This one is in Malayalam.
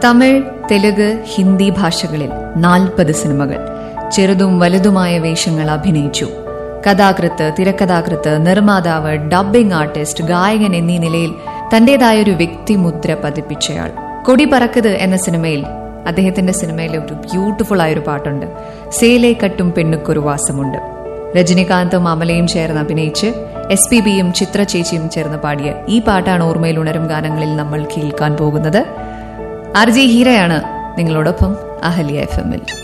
തമിഴ് തെലുഗ് ഹിന്ദി ഭാഷകളിൽ നാൽപ്പത് സിനിമകൾ ചെറുതും വലുതുമായ വേഷങ്ങൾ അഭിനയിച്ചു കഥാകൃത്ത് തിരക്കഥാകൃത്ത് നിർമ്മാതാവ് ഡബ്ബിംഗ് ആർട്ടിസ്റ്റ് ഗായകൻ എന്നീ നിലയിൽ തന്റേതായ ഒരു വ്യക്തിമുദ്ര പതിപ്പിച്ചയാൾ കൊടി പറക്കത് എന്ന സിനിമയിൽ അദ്ദേഹത്തിന്റെ സിനിമയിലെ ഒരു ബ്യൂട്ടിഫുൾ ആയ ഒരു പാട്ടുണ്ട് സേലെ കട്ടും പെണ്ണുക്കൊരു വാസമുണ്ട് രജനികാന്തും അമലയും ചേർന്ന് അഭിനയിച്ച് എസ് പി ബിയും ചിത്ര ചേച്ചിയും ചേർന്ന് പാടിയ ഈ പാട്ടാണ് ഓർമ്മയിൽ ഉണരും ഗാനങ്ങളിൽ നമ്മൾ കേൾക്കാൻ പോകുന്നത് ആർ ജി ഹീരയാണ് നിങ്ങളോടൊപ്പം അഹല്യ എഫ് എമ്മിൽ